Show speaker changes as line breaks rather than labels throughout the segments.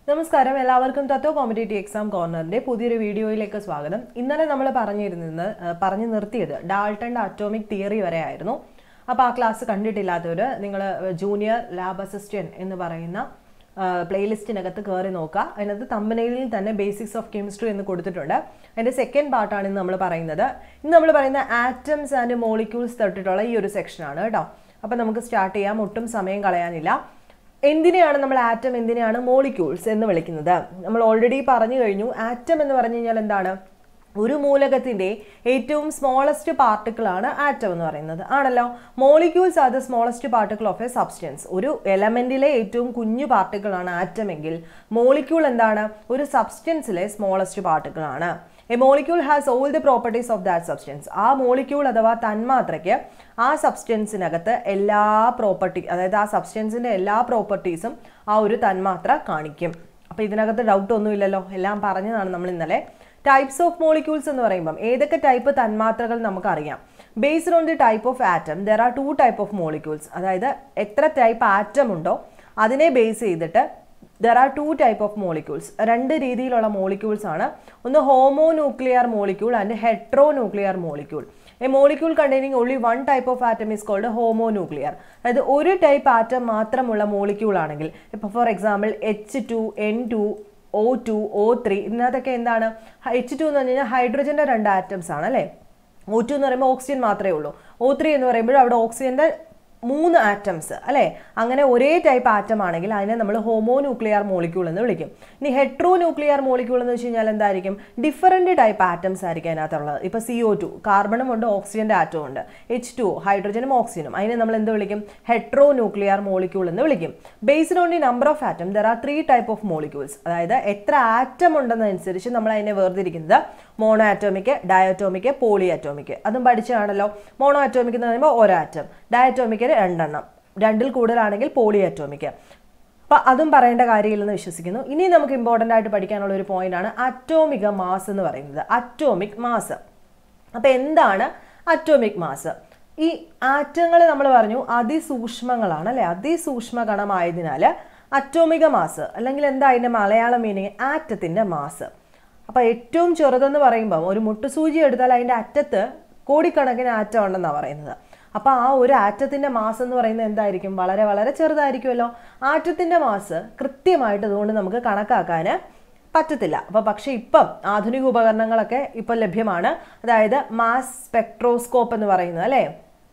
നമസ്കാരം എല്ലാവർക്കും തത്വ competitive exam കോർണറിന്റെ പുതിയൊരു വീഡിയോയിലേക്ക് സ്വാഗതം ഇന്നലെ നമ്മൾ പറഞ്ഞിരുന്നത് ആ, പറഞ്ഞു നിർത്തിയത് ഡാൾട്ടന്റെ അറ്റോമിക് തിയറി വരെ ആയിരുന്നു അപ്പോൾ ആ ക്ലാസ് കണ്ടിട്ടില്ലാത്തവർ നിങ്ങൾ ജൂനിയർ ലാബ് അസിസ്റ്റന്റ് എന്ന് പറയുന്ന പ്ലേലിസ്റ്റിനകത്ത് കയറി നോക്കുക അതിനകത്ത് തമ്പനയിൽ തന്നെ ബേസിക്സ് ഓഫ് കെമിസ്ട്രി എന്ന് കൊടുത്തിട്ടുണ്ട് അതിൻ്റെ സെക്കൻഡ് പാർട്ടാണ് ഇന്ന് നമ്മൾ പറയുന്നത് ഇന്ന് നമ്മൾ പറയുന്ന ആറ്റംസ് ആൻഡ് മോളിക്യൂൾസ് തൊട്ടിട്ടുള്ള ഈ ഒരു സെക്ഷനാണ് കേട്ടോ അപ്പോൾ നമുക്ക് സ്റ്റാർട്ട് ചെയ്യാം ഒട്ടും സമയം കളയാനില്ല എന്തിനെയാണ് നമ്മൾ ആറ്റം എന്തിനെയാണ് മോളിക്യൂൾസ് എന്ന് വിളിക്കുന്നത് നമ്മൾ ഓൾറെഡി പറഞ്ഞു കഴിഞ്ഞു ആറ്റം എന്ന് പറഞ്ഞു കഴിഞ്ഞാൽ എന്താണ് ഒരു മൂലകത്തിന്റെ ഏറ്റവും സ്മോളസ്റ്റ് പാർട്ടിക്കിൾ ആണ് ആറ്റം എന്ന് പറയുന്നത് ആണല്ലോ molecules are the smallest particle of a substance ഒരു എലമെന്റിലെ ഏറ്റവും കുഞ്ഞു പാർട്ടിക്കിൾ ആണ് ആറ്റം എങ്കിൽ മോളിക്യൂൾ എന്താണ് ഒരു സബ്സ്റ്റൻസിലെ സ്മോളസ്റ്റ് പാർട്ടിക്കിൾ ആണ് a molecule has all the properties of that substance ആ മോളിക്യൂൾ അഥവാ തന്മാത്രയ്ക്ക് ആ സബ്സ്റ്റൻസിനകത്ത് എല്ലാ പ്രോപ്പർട്ടി അതായത് ആ സബ്സ്റ്റൻസിന്റെ എല്ലാ പ്രോപ്പർട്ടീസും ആ ഒരു തന്മാത്ര കാണിക്കും അപ്പോൾ ഇതിനകത്ത് ഡൗട്ട് ഒന്നുമില്ലല്ലോ എല്ലാം പറഞ്ഞതാണ് നമ്മൾ ഇന്നലെ ടൈപ്സ് ഓഫ് മോളിക്യൂൾസ് എന്ന് പറയുമ്പം ഏതൊക്കെ ടൈപ്പ് തന്മാത്രകൾ നമുക്കറിയാം based on the type of atom there are two type of molecules അതായത് എത്ര ടൈപ്പ് ആറ്റം ഉണ്ടോ അതിനെ ബേസ് ചെയ്തിട്ട് there are two type of molecules രണ്ട് രീതിയിലുള്ള മോളിക്യൂൾസ് ആണ് ഒന്ന് homonuclear molecule and heteronuclear molecule a molecule containing only one type of atom is called homonuclear അതായത് ഒരു ടൈപ്പ് ആറ്റം മാത്രമുള്ള മോളിക്യൂൾ ആണെങ്കിൽ ഇപ്പോൾ for example H two N two O to O three ഇതിനകത്തൊക്കെ എന്താണ് H two എന്ന് പറഞ്ഞു കഴിഞ്ഞാൽ ഹൈഡ്രജൻ്റെ രണ്ട് ആറ്റംസ് ആണ് അല്ലേ ഒ ടു എന്ന് പറയുമ്പോൾ ഓക്സിജൻ മാത്രമേ ഉള്ളൂ ഒ ത്രീ എന്ന് പറയുമ്പോൾ അവിടെ ഓക്സിജൻ്റെ മൂന്ന് ആറ്റംസ് അല്ലേ അങ്ങനെ ഒരേ ടൈപ്പ് ആറ്റം ആണെങ്കിൽ അതിനെ നമ്മൾ ഹോമോ ന്യൂക്ലിയർ മോളിക്യൂൾ എന്ന് വിളിക്കും ഇനി ഹെട്രോ ന്യൂക്ലിയർ മോളിക്യൂൾ എന്ന് വെച്ച് കഴിഞ്ഞാൽ എന്തായിരിക്കും ഡിഫറൻറ്റ് ടൈപ്പ് ആറ്റംസ് ആയിരിക്കും അതിനകത്തുള്ളത് ഇപ്പോൾ സി ഒ ടു കാർബണും ഉണ്ട് ഓക്സിജൻ്റെ ആറ്റവും ഉണ്ട് എച്ച് ടു ഹൈഡ്രജനും ഓക്സിജനും അതിനെ നമ്മൾ എന്ത് വിളിക്കും ഹെട്രോ ന്യൂക്ലിയർ മോളിക്യൂൾ എന്ന് വിളിക്കും based on the number of atom there are three type of molecules അതായത് എത്ര ആറ്റം ഉണ്ടെന്നനുസരിച്ച് നമ്മൾ അതിനെ വേർതിരിക്കുന്നത് monoatomic diatomic polyatomic അതും പഠിച്ചതാണല്ലോ മോണോ ആറ്റോമിക് എന്ന് പറയുമ്പോൾ ഒരു ആറ്റം ഡയറ്റോമിക്കിന് രണ്ടെണ്ണം രണ്ടിൽ കൂടുതലാണെങ്കിൽ പോളി ആറ്റോമിക് അപ്പം അതും പറയേണ്ട കാര്യമില്ലെന്ന് വിശ്വസിക്കുന്നു ഇനി നമുക്ക് ഇമ്പോർട്ടൻ്റ് ആയിട്ട് പഠിക്കാനുള്ള ഒരു പോയിന്റ് ആണ് അറ്റോമിക മാസ് എന്ന് പറയുന്നത് അറ്റോമിക് മാസ് അപ്പം എന്താണ് അറ്റോമിക് മാസ് ഈ ആറ്റങ്ങൾ നമ്മൾ പറഞ്ഞു അതിസൂക്ഷ്മങ്ങളാണ് അല്ലെ അതിസൂക്ഷ്മ കണമായതിനാൽ അറ്റോമിക മാസ് അല്ലെങ്കിൽ എന്താ അതിൻ്റെ മലയാളം മീനിങ് ആറ്റത്തിൻ്റെ മാസ് അപ്പോൾ ഏറ്റവും ചെറുതെന്ന് പറയുമ്പം ഒരു മുട്ടുസൂചി എടുത്താൽ അതിൻ്റെ അറ്റത്ത് കോടിക്കണക്കിന് ആറ്റം ഉണ്ടെന്നാണ് പറയുന്നത് അപ്പോൾ ആ ഒരു ആറ്റത്തിൻ്റെ മാസ് എന്ന് പറയുന്നത് എന്തായിരിക്കും വളരെ വളരെ ചെറുതായിരിക്കുമല്ലോ ആറ്റത്തിൻ്റെ മാസ് കൃത്യമായിട്ട് അതുകൊണ്ട് നമുക്ക് കണക്കാക്കാൻ പറ്റത്തില്ല അപ്പോൾ പക്ഷേ ഇപ്പം ആധുനിക ഉപകരണങ്ങളൊക്കെ ഇപ്പം ലഭ്യമാണ് അതായത് മാസ് സ്പെക്ട്രോസ്കോപ്പ് എന്ന് പറയുന്നത് അല്ലേ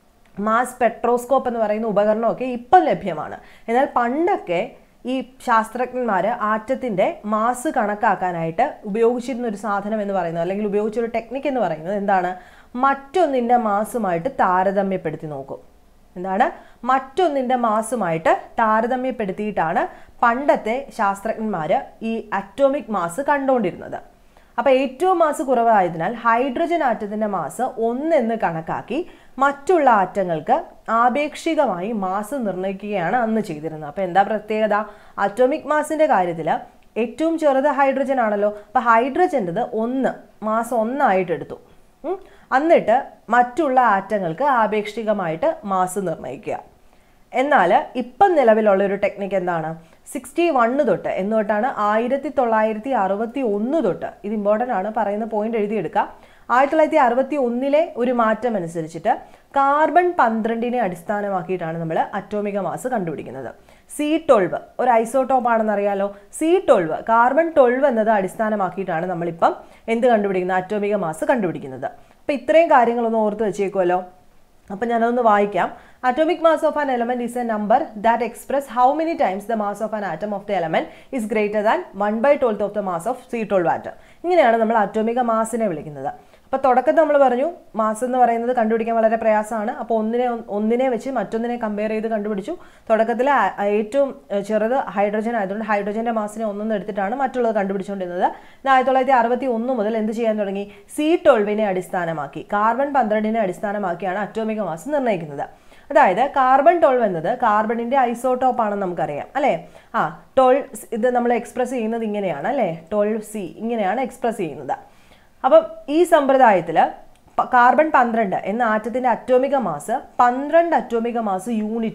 മാസ് സ്പെക്ട്രോസ്കോപ്പ് എന്ന് പറയുന്ന ഉപകരണമൊക്കെ ഇപ്പം ലഭ്യമാണ് എന്നാൽ പണ്ടൊക്കെ ഈ ശാസ്ത്രജ്ഞന്മാർ ആറ്റത്തിൻ്റെ മാസ് കണക്കാക്കാനായിട്ട് ഉപയോഗിച്ചിരുന്ന ഒരു സാധനം എന്ന് പറയുന്നത് അല്ലെങ്കിൽ ഉപയോഗിച്ചൊരു ടെക്നിക്ക് എന്ന് പറയുന്നത് എന്താണ് മറ്റൊന്നിൻ്റെ മാസുമായിട്ട് താരതമ്യപ്പെടുത്തി നോക്കും എന്താണ് മറ്റൊന്നിൻ്റെ മാസുമായിട്ട് താരതമ്യപ്പെടുത്തിയിട്ടാണ് പണ്ടത്തെ ശാസ്ത്രജ്ഞന്മാർ ഈ അറ്റോമിക് മാസ് കണ്ടുകൊണ്ടിരുന്നത് അപ്പോൾ ഏറ്റവും മാസ് കുറവായതിനാൽ ഹൈഡ്രജൻ ആറ്റത്തിൻ്റെ മാസ് ഒന്നെന്ന് കണക്കാക്കി മറ്റുള്ള ആറ്റങ്ങൾക്ക് ആപേക്ഷികമായി മാസ് നിർണ്ണയിക്കുകയാണ് അന്ന് ചെയ്തിരുന്നത് അപ്പോൾ എന്താ പ്രത്യേകത അറ്റോമിക് മാസിൻ്റെ കാര്യത്തിൽ ഏറ്റവും ചെറുത് ഹൈഡ്രജൻ ആണല്ലോ അപ്പോൾ ഹൈഡ്രജൻ്റെത് ഒന്ന് മാസ് ഒന്നായിട്ട് എടുത്തു ഉം. എന്നിട്ട് മറ്റുള്ള ആറ്റങ്ങൾക്ക് ആപേക്ഷികമായിട്ട് മാസ് നിർണ്ണയിക്കുക എന്നാൽ ഇപ്പം നിലവിലുള്ള ഒരു ടെക്നിക്ക് എന്താണ് സിക്സ്റ്റി വണ്ണ് തൊട്ട് എന്ന് തൊട്ടാണ് ആയിരത്തി തൊള്ളായിരത്തി അറുപത്തി ഒന്ന് തൊട്ട് ഇത് ഇമ്പോർട്ടൻ്റ് ആണ് പറയുന്ന പോയിന്റ് എഴുതിയെടുക്കുക ആയിരത്തി തൊള്ളായിരത്തി അറുപത്തി ഒന്നിലെ ഒരു മാറ്റം അനുസരിച്ചിട്ട് കാർബൺ പന്ത്രണ്ടിനെ അടിസ്ഥാനമാക്കിയിട്ടാണ് നമ്മൾ അറ്റോമിക മാസ് കണ്ടുപിടിക്കുന്നത് സി ട്വൽവ് ഒരു ഐസോട്ടോപ്പ് ആണെന്ന് അറിയാലോ സി ട്വൽവ് കാർബൺ ട്വൽവ് എന്നത് അടിസ്ഥാനമാക്കിയിട്ടാണ് നമ്മളിപ്പം എന്ത് കണ്ടുപിടിക്കുന്നത് അറ്റോമിക മാസ് കണ്ടുപിടിക്കുന്നത് അപ്പോൾ ഇത്രയും കാര്യങ്ങളൊന്ന് ഓർത്ത് വെച്ചേക്കുമല്ലോ അപ്പം ഞാനതൊന്ന് വായിക്കാം atomic mass of an element is a number that express how many times the mass of an atom of the element is greater than one by twelfth of the mass of C twelve atom ഇങ്ങനെയാണ് നമ്മൾ അറ്റോമിക മാസിനെ വിളിക്കുന്നത് അപ്പോൾ തുടക്കത്തിൽ നമ്മൾ പറഞ്ഞു mass എന്ന് പറയുന്നത് കണ്ടുപിടിക്കാൻ വളരെ പ്രയാസമാണ് അപ്പോൾ ഒന്നിനെ ഒന്നിനെ വെച്ച് മറ്റൊന്നിനെ കമ്പയർ ചെയ്ത് കണ്ടുപിടിച്ചു തുടക്കത്തിൽ ആ- ഏറ്റവും ഏഹ്, ചെറുത് ഹൈഡ്രജൻ ആയതുകൊണ്ട് ഹൈഡ്രജൻ്റെ മാസിനെ ഒന്നൊന്ന് എടുത്തിട്ടാണ് മറ്റുള്ളത് കണ്ടുപിടിച്ചുകൊണ്ടിരുന്നത് ഇത് ആയിരത്തി തൊള്ളായിരത്തി അറുപത്തി ഒന്ന് മുതൽ എന്ത് ചെയ്യാൻ തുടങ്ങി സി ട്വൽവിനെ അടിസ്ഥാനമാക്കി കാർബൺ പന്ത്രണ്ടിനെ അടിസ്ഥാനമാക്കിയാണ് അറ്റോമിക മാസ് നിർണ്ണയിക്കുന്നത് അതായത് കാർബൺ ട്വൽവ് എന്നത് കാർബണിന്റെ ഐസോട്ടോപ്പ് ആണെന്ന് നമുക്കറിയാം അല്ലേ ആ ട്വൽവ് ഇത് നമ്മൾ എക്സ്പ്രസ് ചെയ്യുന്നത് ഇങ്ങനെയാണ് അല്ലേ ട്വൽവ് സി ഇങ്ങനെയാണ് എക്സ്പ്രസ് ചെയ്യുന്നത് അപ്പം ഈ സമ്പ്രദായത്തിൽ കാർബൺ പന്ത്രണ്ട് എന്ന ആറ്റത്തിന്റെ അറ്റോമിക മാസ് പന്ത്രണ്ട് അറ്റോമിക മാസ് യൂണിറ്റ്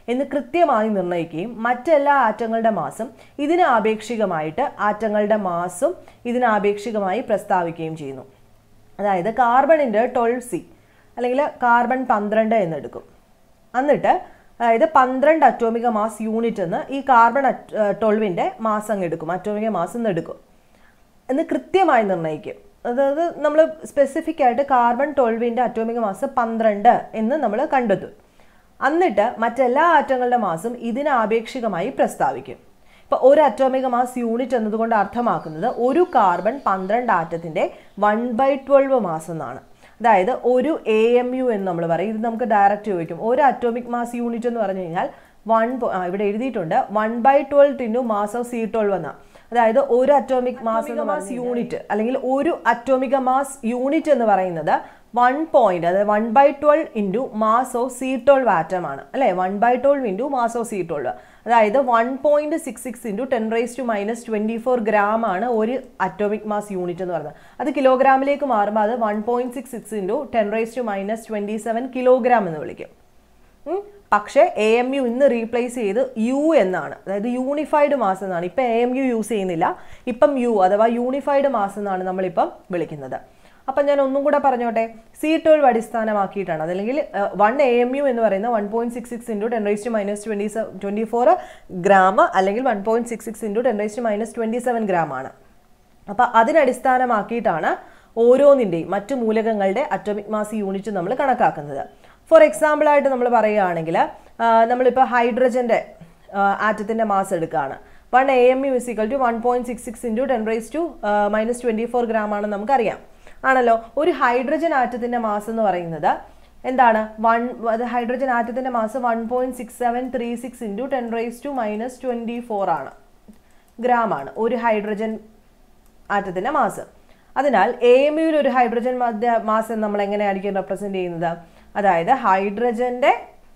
എന്ന് കൃത്യമായി നിർണ്ണയിക്കുകയും മറ്റെല്ലാ ആറ്റങ്ങളുടെ മാസം ഇതിന് ആപേക്ഷികമായിട്ട് ആറ്റങ്ങളുടെ മാസും ഇതിന് ആപേക്ഷികമായി പ്രസ്താവിക്കുകയും ചെയ്യുന്നു അതായത് കാർബണിൻ്റെ ട്വൽവ് സി അല്ലെങ്കിൽ കാർബൺ പന്ത്രണ്ട് എന്നെടുക്കും എന്നിട്ട് അതായത് പന്ത്രണ്ട് അറ്റോമിക മാസ് യൂണിറ്റ് എന്ന് ഈ കാർബൺ ട്വൽവിൻ്റെ മാസ് അങ്ങ് എടുക്കും അറ്റോമിക മാസ് എന്ന് എടുക്കും എന്ന് കൃത്യമായി നിർണ്ണയിക്കും അതായത് നമ്മൾ സ്പെസിഫിക് ആയിട്ട് കാർബൺ ട്വൽവിൻ്റെ അറ്റോമിക മാസ് പന്ത്രണ്ട് എന്ന് നമ്മൾ കണ്ടെത്തും എന്നിട്ട് മറ്റെല്ലാ ആറ്റങ്ങളുടെ മാസും ഇതിന് ആപേക്ഷികമായി പ്രസ്താവിക്കും ഇപ്പോൾ ഒരു അറ്റോമിക മാസ് യൂണിറ്റ് എന്നതുകൊണ്ട് അർത്ഥമാക്കുന്നത് ഒരു കാർബൺ പന്ത്രണ്ട് ആറ്റത്തിൻ്റെ വൺ ബൈ ട്വൽവ് മാസ് എന്നാണ് അതായത് ഒരു എ എം യു എന്ന് നമ്മൾ പറയും ഇത് നമുക്ക് ഡയറക്റ്റ് ചോദിക്കും ഒരു അറ്റോമിക് മാസ് യൂണിറ്റ് എന്ന് പറഞ്ഞു കഴിഞ്ഞാൽ വൺ ഇവിടെ എഴുതിയിട്ടുണ്ട് one by twelve into mass of C twelve എന്നാണ് അതായത് ഒരു അറ്റോമിക് മാസ് മാസ് യൂണിറ്റ് അല്ലെങ്കിൽ ഒരു അറ്റോമിക മാസ് യൂണിറ്റ് എന്ന് പറയുന്നത് വൺ പോയിന്റ് അതായത് one by twelve into mass of C twelve atom ആണ് അല്ലേ one by twelve into mass of C twelve അതായത് one point six six into ten raise to minus twenty four gram ആണ് ഒരു atomic mass unit എന്ന് പറയുന്നത് അത് കിലോഗ്രാമിലേക്ക് മാറുമ്പോൾ അത് one point six six into ten raise to minus twenty seven kilogram എന്ന് വിളിക്കും ഉം. പക്ഷേ എ എം യു ഇന്ന് റീപ്ലേസ് ചെയ്ത് യു എന്നാണ് അതായത് യൂണിഫൈഡ് മാസ് എന്നാണ് ഇപ്പം എ എം യു യൂസ് ചെയ്യുന്നില്ല ഇപ്പം യു അഥവാ യൂണിഫൈഡ് മാസ് എന്നാണ് നമ്മളിപ്പം വിളിക്കുന്നത് അപ്പം ഞാൻ ഒന്നും കൂടെ പറഞ്ഞോട്ടെ സി ട്വൽവ് അടിസ്ഥാനമാക്കിയിട്ടാണ് അതല്ലെങ്കിൽ വൺ എ എം യു എന്ന് പറയുന്ന one point six six into ten raise to minus twenty twenty four gram അല്ലെങ്കിൽ one point six six into ten raise to minus twenty seven gram ആണ് അപ്പം അതിനടിസ്ഥാനമാക്കിയിട്ടാണ് ഓരോന്നിൻ്റെയും മറ്റു മൂലകങ്ങളുടെ atomic mass unit നമ്മൾ കണക്കാക്കുന്നത് ഫോർ എക്സാമ്പിൾ ആയിട്ട് നമ്മൾ പറയുകയാണെങ്കിൽ നമ്മളിപ്പോൾ ഹൈഡ്രജൻ്റെ ആറ്റത്തിൻ്റെ മാസ് എടുക്കുകയാണ് one A M U is equal to one point six six into ten raise to minus twenty four gram ആണെന്ന് നമുക്കറിയാം ആണല്ലോ ഒരു ഹൈഡ്രജൻ ആറ്റത്തിൻ്റെ മാസ് എന്ന് പറയുന്നത് എന്താണ് വൺ അത് ഹൈഡ്രജൻ ആറ്റത്തിൻ്റെ mass one point six seven three six into ten raise to minus twenty four ആണ് ഗ്രാം ആണ് ഒരു ഹൈഡ്രജൻ ആറ്റത്തിൻ്റെ മാസ് അതിനാൽ എ എം യുവിൽ ഒരു ഹൈഡ്രജൻ മാസ് നമ്മൾ എങ്ങനെയായിരിക്കും റെപ്രസെൻറ്റ് ചെയ്യുന്നത് അതായത് ഹൈഡ്രജൻ്റെ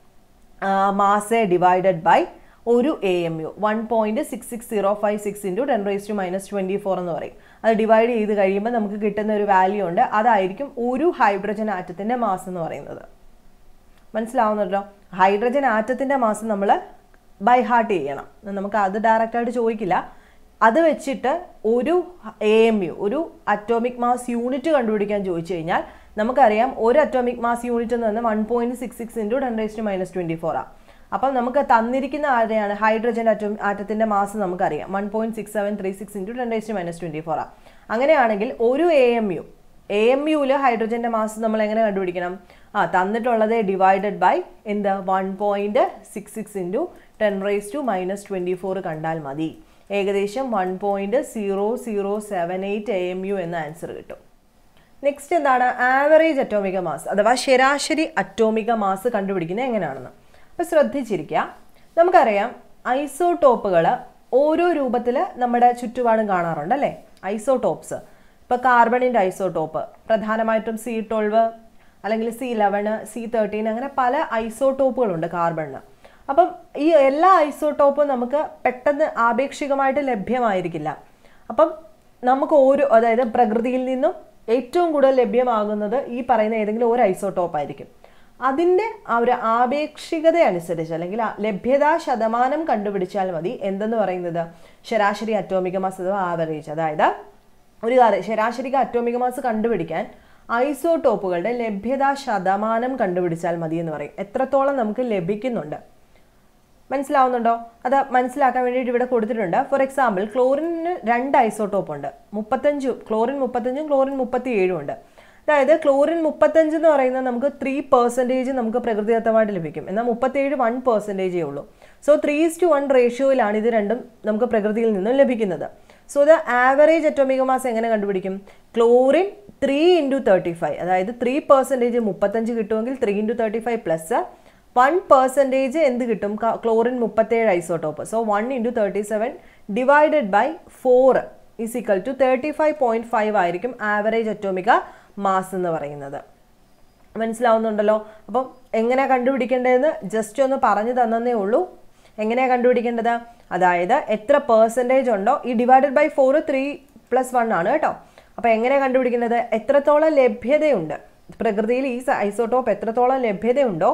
മാസ് ഡിവൈഡഡ് ബൈ ഒരു A M U one point six six zero five six into ten raise to minus twenty four എന്ന് പറയും അത് ഡിവൈഡ് ചെയ്ത് കഴിയുമ്പോൾ നമുക്ക് കിട്ടുന്ന ഒരു വാല്യൂ ഉണ്ട് അതായിരിക്കും ഒരു ഹൈഡ്രജൻ ആറ്റത്തിൻ്റെ മാസ് എന്ന് പറയുന്നത് മനസ്സിലാവുന്നുണ്ടല്ലോ ഹൈഡ്രജൻ ആറ്റത്തിൻ്റെ മാസം നമ്മൾ ബൈ ഹാർട്ട് ചെയ്യണം നമുക്ക് അത് ഡയറക്റ്റായിട്ട് ചോദിക്കില്ല അത് വെച്ചിട്ട് ഒരു എ എം യു ഒരു അറ്റോമിക് മാസ് യൂണിറ്റ് കണ്ടുപിടിക്കാൻ ചോദിച്ചു കഴിഞ്ഞാൽ നമുക്കറിയാം ഒരു അറ്റോമിക് മാസ് യൂണിറ്റ് എന്ന് പറഞ്ഞാൽ one point six six into ten raise to minus twenty four ആണ് അപ്പം നമുക്ക് തന്നിരിക്കുന്ന ആരെയാണ് ഹൈഡ്രജൻ അറ്റോം ആറ്റത്തിൻ്റെ മാസ് നമുക്കറിയാം one point six seven three six into ten raise to minus twenty four ആണ് അങ്ങനെയാണെങ്കിൽ ഒരു A M U A M യുവിൽ ഹൈഡ്രജൻ്റെ മാസ് നമ്മൾ എങ്ങനെ കണ്ടുപിടിക്കണം ആ തന്നിട്ടുള്ളത് ഡിവൈഡഡ് ബൈ എന്ത് one point six six into ten raise to minus twenty four കണ്ടാൽ മതി ഏകദേശം one point zero zero seven eight A M U എന്ന ആൻസർ കിട്ടും നെക്സ്റ്റ് എന്താണ് ആവറേജ് അറ്റോമിക മാസ് അഥവാ ശരാശരി അറ്റോമിക മാസ് കണ്ടുപിടിക്കുന്നത് എങ്ങനെയാണെന്ന് അപ്പോൾ ശ്രദ്ധിച്ചിരിക്കുക നമുക്കറിയാം ഐസോടോപ്പുകൾ ഓരോ രൂപത്തിൽ നമ്മുടെ ചുറ്റുപാടും കാണാറുണ്ട് അല്ലേ ഐസോടോപ്സ് ഇപ്പോൾ കാർബണിൻ്റെ ഐസോടോപ്പ് പ്രധാനമായിട്ടും സി ട്വൽവ് അല്ലെങ്കിൽ സി ഇലവന് സി തേർട്ടീൻ അങ്ങനെ പല ഐസോടോപ്പുകളുണ്ട് കാർബണിന് അപ്പം ഈ എല്ലാ ഐസോടോപ്പും നമുക്ക് പെട്ടെന്ന് ആപേക്ഷികമായിട്ട് ലഭ്യമായിരിക്കില്ല അപ്പം നമുക്ക് ഓരോ അതായത് പ്രകൃതിയിൽ നിന്നും ഏറ്റവും കൂടുതൽ ലഭ്യമാകുന്നത് ഈ പറയുന്ന ഏതെങ്കിലും ഒരു ഐസോടോപ്പ് ആയിരിക്കും അതിൻ്റെ ആ ഒരു ആപേക്ഷികത അനുസരിച്ച് അല്ലെങ്കിൽ ആ ലഭ്യതാ ശതമാനം കണ്ടുപിടിച്ചാൽ മതി എന്തെന്ന് പറയുന്നത് ശരാശരി അറ്റോമിക മാസ് അഥവാ ആവറേജ് അതായത് ഒരു കാര്യം ശരാശരി അറ്റോമിക മാസ് കണ്ടുപിടിക്കാൻ ഐസോടോപ്പുകളുടെ ലഭ്യതാ ശതമാനം കണ്ടുപിടിച്ചാൽ മതി എന്ന് പറയും എത്രത്തോളം നമുക്ക് ലഭിക്കുന്നുണ്ട് മനസ്സിലാവുന്നുണ്ടോ അത് മനസ്സിലാക്കാൻ വേണ്ടിയിട്ട് ഇവിടെ കൊടുത്തിട്ടുണ്ട് ഫോർ എക്സാമ്പിൾ ക്ലോറിന് രണ്ട് ഐസോട്ടോപ്പ് ഉണ്ട് മുപ്പത്തഞ്ചും ക്ലോറിൻ മുപ്പത്തഞ്ചും ക്ലോറിൻ മുപ്പത്തി ഏഴും ഉണ്ട് അതായത് ക്ലോറിൻ മുപ്പത്തഞ്ച് എന്ന് പറയുന്നത് നമുക്ക് ത്രീ പെർസെൻറ്റേജ് നമുക്ക് പ്രകൃതിദത്തമായിട്ട് ലഭിക്കും എന്നാൽ മുപ്പത്തേഴ് വൺ പെർസെൻറ്റേജേ ഉള്ളൂ സോ ത്രീ ടു വൺ റേഷ്യോയിലാണ് ഇത് രണ്ടും നമുക്ക് പ്രകൃതിയിൽ നിന്നും ലഭിക്കുന്നത് so the average atomic mass എങ്ങനെ കണ്ടുപിടിക്കും chlorine three into thirty five അതായത് ത്രീ പെർസെൻറ്റേജ് മുപ്പത്തഞ്ച് കിട്ടുമെങ്കിൽ three into thirty five plus one percentage എന്ത് കിട്ടും ക്ലോറിൻ മുപ്പത്തേഴ് isotope so one into thirty seven divided by four is equal to thirty five point five ആയിരിക്കും average atomic mass എന്ന് പറയുന്നത് മനസ്സിലാവുന്നുണ്ടല്ലോ അപ്പം എങ്ങനെ കണ്ടുപിടിക്കേണ്ടതെന്ന് ജസ്റ്റ് ഒന്ന് പറഞ്ഞു തന്നേ ഉള്ളൂ എങ്ങനെയാണ് കണ്ടുപിടിക്കേണ്ടത് അതായത് എത്ര പെർസെൻറ്റേജ് ഉണ്ടോ ഈ divided by four three plus one ആണ് കേട്ടോ അപ്പോൾ എങ്ങനെയാണ് കണ്ടുപിടിക്കേണ്ടത് എത്രത്തോളം ലഭ്യതയുണ്ട് പ്രകൃതിയിൽ ഈ ഐസോട്ടോപ്പ് എത്രത്തോളം ലഭ്യതയുണ്ടോ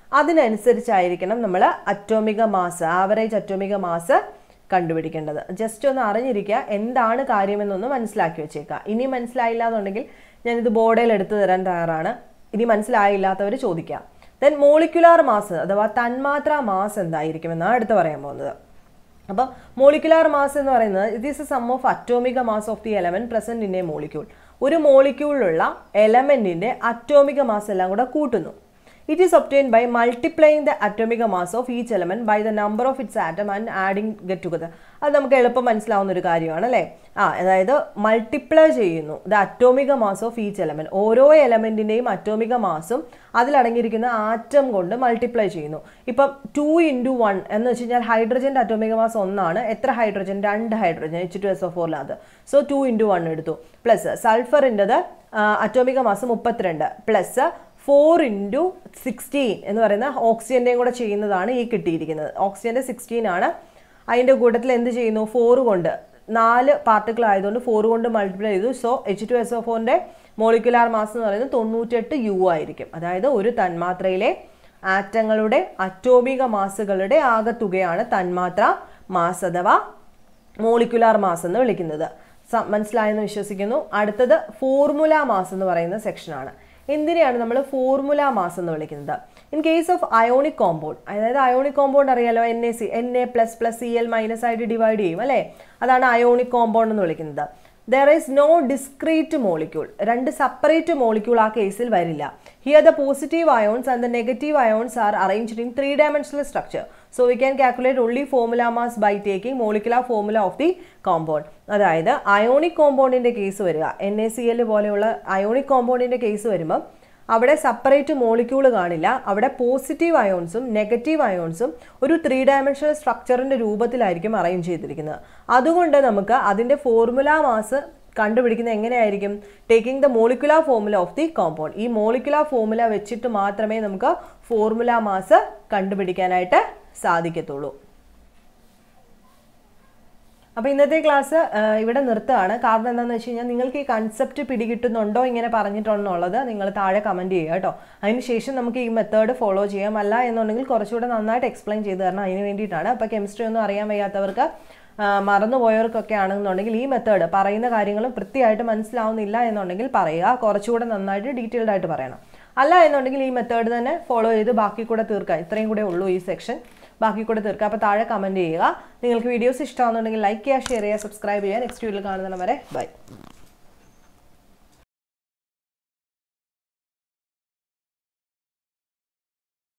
അതിനനുസരിച്ചായിരിക്കണം നമ്മൾ atomic mass average atomic mass കണ്ടുപിടിക്കേണ്ടത് ജസ്റ്റ് ഒന്ന് അറിഞ്ഞിരിക്കുക എന്താണ് കാര്യമെന്നൊന്ന് മനസ്സിലാക്കി വെച്ചേക്കുക ഇനി മനസ്സിലായില്ല എന്നുണ്ടെങ്കിൽ ഞാനിത് ബോർഡിൽ എടുത്തു തരാൻ തയ്യാറാണ് ഇനി മനസ്സിലായില്ലാത്തവർ ചോദിക്കാം ദെൻ മോളിക്കുലാർ മാസ് അഥവാ തന്മാത്ര മാസ് എന്തായിരിക്കുമെന്നാണ് അടുത്ത് പറയാൻ പോകുന്നത് അപ്പോൾ മോളിക്കുലാർ മാസ് എന്ന് പറയുന്നത് it is a sum of atomic mass of the element present in a molecule ഒരു മോളിക്യൂളിലുള്ള എലമെന്റിന്റെ അറ്റോമിക മാസ് എല്ലാം കൂടെ കൂട്ടുന്നു it is obtain by multiplying the atomic mass of each element by the number of its atom and adding get together അത് നമുക്ക് എളുപ്പം മനസ്സിലാവുന്ന ഒരു കാര്യമാണ് അല്ലേ ആ അതായത് മൾട്ടിപ്ലൈ ചെയ്യുന്നു the atomic mass of each element ഓരോ എലമെന്റിന്റെയും അറ്റോമിക മാസും അതിലടങ്ങിയിരിക്കുന്ന ആറ്റം കൊണ്ട് മൾട്ടിപ്ലൈ ചെയ്യുന്നു ഇപ്പം ടു ഇൻറ്റു വൺ എന്ന് വെച്ച് കഴിഞ്ഞാൽ ഹൈഡ്രജൻ്റെ അറ്റോമിക മാസ് ഒന്നാണ് എത്ര ഹൈഡ്രജൻ രണ്ട് hydrogen H two S O ഫോറിലത് സോ ടു ഇൻറ്റു വൺ എടുത്തു പ്ലസ് സൾഫറിൻ്റെത് അറ്റോമിക മാസ് മുപ്പത്തിരണ്ട് പ്ലസ് ഫോർ ഇൻറ്റു സിക്സ്റ്റീൻ എന്ന് പറയുന്ന ഓക്സിജൻ്റെയും കൂടെ ചെയ്യുന്നതാണ് ഈ കിട്ടിയിരിക്കുന്നത് ഓക്സിജൻ്റെ സിക്സ്റ്റീൻ ആണ് അതിൻ്റെ കൂട്ടത്തിൽ എന്ത് ചെയ്യുന്നു ഫോർ കൊണ്ട് നാല് പാർട്ടിക്കിൾ ആയതുകൊണ്ട് ഫോർ കൊണ്ട് മൾട്ടിപ്ലൈ ചെയ്തു so H two S O ഫോറിൻ്റെ മോളിക്കുലാർ മാസ് എന്ന് പറയുന്നത് തൊണ്ണൂറ്റെട്ട് യു ആയിരിക്കും അതായത് ഒരു തന്മാത്രയിലെ ആറ്റങ്ങളുടെ അറ്റോമിക മാസുകളുടെ ആകത്തുകയാണ് തന്മാത്ര മാസ് അഥവാ മോളിക്കുലാർ മാസ് എന്ന് വിളിക്കുന്നത് സ- മനസ്സിലായെന്ന് വിശ്വസിക്കുന്നു അടുത്തത് ഫോർമുല മാസ് എന്ന് പറയുന്ന സെക്ഷനാണ് എന്തിനെയാണ് നമ്മൾ ഫോർമുല മാസ് എന്ന് വിളിക്കുന്നത് in case of ionic compound അതായത് അയോണിക് കോമ്പൗണ്ട് അറിയാലോ N A C N A plus plus C L minus ആയിട്ട് ഡിവൈഡ് ചെയ്യും അല്ലേ അതാണ് അയോണിക് കോമ്പൗണ്ട് എന്ന് വിളിക്കുന്നത് there is no discrete molecule രണ്ട് സെപ്പറേറ്റ് മോളിക്യൂൾ ആ കേസിൽ വരില്ല here the positive ions and the negative ions are arranged in three dimensional structure so we can calculate only formula mass by taking molecular formula of the compound അതായത് ionic കോമ്പൗണ്ടിന്റെ case വരിക N A C L പോലെയുള്ള ionic കോമ്പൗണ്ടിന്റെ case വരുമ്പോൾ അവിടെ separate molecule കാണില്ല അവിടെ positive അയോൺസും negative അയോൺസും ഒരു ത്രീ ഡയമെൻഷണൽ സ്ട്രക്ചറിന്റെ രൂപത്തിലായിരിക്കും അറേഞ്ച് ചെയ്തിരിക്കുന്നത് അതുകൊണ്ട് നമുക്ക് അതിന്റെ ഫോർമുല മാസ് കണ്ടുപിടിക്കുന്നത് എങ്ങനെയായിരിക്കും taking the molecular formula of the compound ഈ മോളിക്കുലാർ ഫോർമുല വെച്ചിട്ട് മാത്രമേ നമുക്ക് ഫോർമുല മാസ് കണ്ടുപിടിക്കാനായിട്ട് സാധിക്കത്തുള്ളൂ അപ്പോൾ ഇന്നത്തെ ക്ലാസ് ഇവിടെ നിർത്തുകയാണ് കാരണം എന്താണെന്ന് വെച്ച് കഴിഞ്ഞാൽ നിങ്ങൾക്ക് ഈ കൺസെപ്റ്റ് പിടികിട്ടുന്നുണ്ടോ ഇങ്ങനെ പറഞ്ഞിട്ടുണ്ടെന്നുള്ളത് നിങ്ങൾ താഴെ കമൻറ്റ് ചെയ്യുക കേട്ടോ അതിനുശേഷം നമുക്ക് ഈ മെത്തേഡ് ഫോളോ ചെയ്യാം അല്ല എന്നുണ്ടെങ്കിൽ കുറച്ചുകൂടെ നന്നായിട്ട് എക്സ്പ്ലെയിൻ ചെയ്ത് തരണം അതിന് വേണ്ടിയിട്ടാണ് അപ്പോൾ കെമിസ്ട്രി ഒന്നും അറിയാൻ വയ്യാത്തവർക്ക് ആ, മറന്നുപോയവർക്കൊക്കെ ആണെന്നുണ്ടെങ്കിൽ ഈ മെത്തേഡ് പറയുന്ന കാര്യങ്ങൾ വൃത്തിയായിട്ട് മനസ്സിലാവുന്നില്ല എന്നുണ്ടെങ്കിൽ പറയുക കുറച്ചുകൂടെ നന്നായിട്ട് ഡീറ്റെയിൽഡ് ആയിട്ട് പറയണം അല്ല എന്നുണ്ടെങ്കിൽ ഈ മെത്തേഡ് തന്നെ ഫോളോ ചെയ്ത് ബാക്കി കൂടെ തീർക്കാം ഇത്രയും കൂടെ ഉള്ളൂ ഈ സെക്ഷൻ ബാക്കി കൂടെ തീർക്കുക അപ്പോൾ താഴെ കമൻറ്റ് ചെയ്യുക നിങ്ങൾക്ക് വീഡിയോസ് ഇഷ്ടമാണെന്നുണ്ടെങ്കിൽ ലൈക്ക് ചെയ്യുക ഷെയർ ചെയ്യുക സബ്സ്ക്രൈബ് ചെയ്യുക നെക്സ്റ്റ് വീഡിയോയിൽ കാണുന്നതിന് വരെ ബൈ